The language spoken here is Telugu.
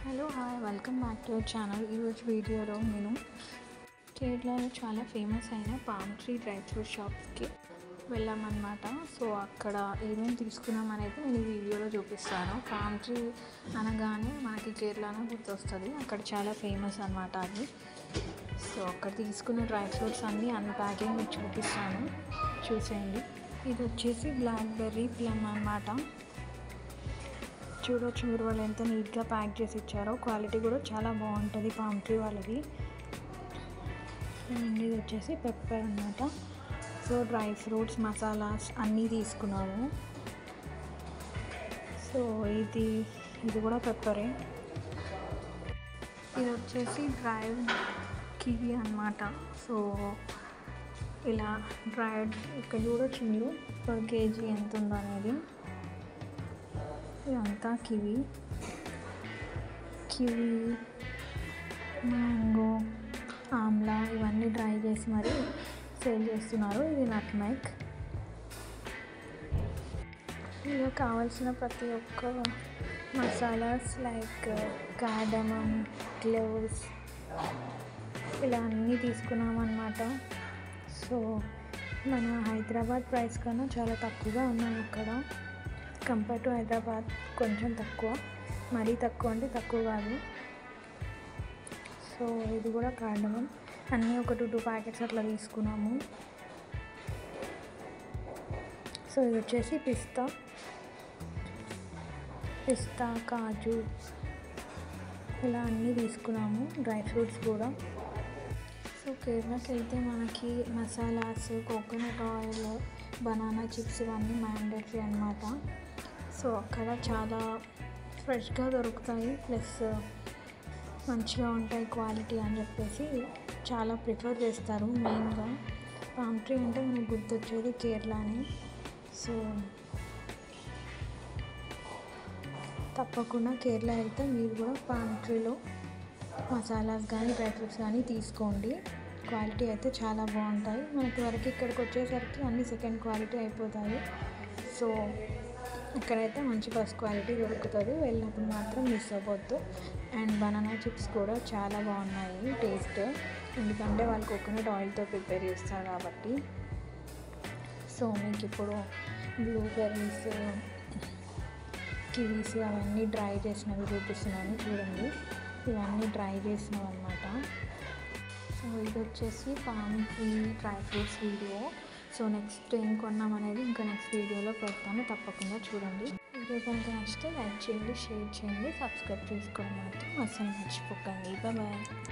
hello hi welcome back to our channel ఈరోజు వీడియోలో నేను కేరళలో చాలా ఫేమస్ అయిన పామ్ ట్రీ డ్రై ఫ్రూట్ షాప్కి వెళ్ళామన్నమాట సో అక్కడ ఏమేమి తీసుకున్నాం అనేది నేను ఈ వీడియోలో చూపిస్తాను పామ్ ట్రీ అనగానే మనకి కేరళనే గుర్తొస్తుంది అక్కడ చాలా ఫేమస్ అనమాట అది సో అక్కడ తీసుకున్న డ్రై ఫ్రూట్స్ అన్నీ అన్ప్యాకింగ్ మీకు చూపిస్తాను చూసేయండి ఇది వచ్చేసి బ్లాక్బెర్రీ ప్లమ్ అనమాట చూడొచ్చు మీరు వాళ్ళు ఎంత నీట్గా ప్యాక్ చేసి ఇచ్చారో క్వాలిటీ కూడా చాలా బాగుంటుంది పామ్ ట్రీ వాళ్ళది అండ్ ఇది వచ్చేసి పెప్పర్ అనమాట సో డ్రై ఫ్రూట్స్ మసాలాస్ అన్నీ తీసుకున్నాము సో ఇది ఇది కూడా పెప్పరే ఇది వచ్చేసి డ్రై కివి అనమాట సో ఇలా డ్రైడ్ ఇక్కడ చూడొచ్చు మీరు పర్ కేజీ ఎంత ఉందో అనేది ఇదంతా కివి కివి మ్యాంగో ఆమ్లా ఇవన్నీ డ్రై చేసి మరి సేల్ చేస్తున్నారు ఇది నట్ మైక్ ఇక కావాల్సిన ప్రతి ఒక్క మసాలాస్ లైక్ కార్డమమ్ గ్లౌస్ ఇలా అన్నీ తీసుకున్నాం అన్నమాట సో మన హైదరాబాద్ ప్రైస్ కన్నా చాలా తక్కువగా ఉన్నాయి అక్కడ కంపేర్ టు హైదరాబాద్ కొంచెం తక్కువ మరీ తక్కువ అంటే తక్కువ కాదు సో ఇది కూడా కారణం అన్నీ ఒక టూ టూ ప్యాకెట్స్ అట్లా తీసుకున్నాము సో ఇది వచ్చేసి పిస్తా పిస్తా కాజు ఇలా అన్నీ తీసుకున్నాము డ్రై ఫ్రూట్స్ కూడా సో కేరళకి వెళ్తే మనకి masalas coconut oil banana chips ఇవన్నీ మ్యాండేటరీ అనమాట సో అక్కడ చాలా ఫ్రెష్గా దొరుకుతాయి ప్లస్ మంచిగా ఉంటాయి క్వాలిటీ అని చెప్పేసి చాలా ప్రిఫర్ చేస్తారు మెయిన్గా పామ్ ట్రీ అంటే మనకు గుర్తొచ్చేది కేరళని సో తప్పకుండా కేరళ వెళ్తే మీరు కూడా పామ్ ట్రీలో మసాలాస్ కానీ డ్రై ఫ్రూట్స్ కానీ తీసుకోండి క్వాలిటీ అయితే చాలా బాగుంటాయి మనకి వరకు ఇక్కడికి వచ్చేసరికి అన్ని సెకండ్ క్వాలిటీ అయిపోతాయి సో ఇక్కడైతే మంచి ఫస్ట్ క్వాలిటీ దొరుకుతుంది వెళ్ళినప్పుడు మాత్రం మిస్ అవ్వద్దు అండ్ బనానా చిప్స్ కూడా చాలా బాగున్నాయి టేస్ట్ ఎందుకంటే వాళ్ళు కోకోనట్ ఆయిల్తో ప్రిపేర్ చేస్తారు కాబట్టి సో మీకు ఇప్పుడు బ్లూబెర్రీస్ కివీస్ అవన్నీ డ్రై చేసినవి చూపిస్తున్నాను చూడండి ఇవన్నీ డ్రై చేసినవి అనమాట సో ఇది వచ్చేసి palm tree dry fruits video so next ఏం కొన్నాం అనేది ఇంకా నెక్స్ట్ వీడియోలో పెడతాను తప్పకుండా చూడండి వీడియో కనుక నచ్చితే లైక్ చేయండి షేర్ చేయండి సబ్స్క్రైబ్ చేసుకోవడం మాత్రం అసలు మర్చిపోకండి బాయ్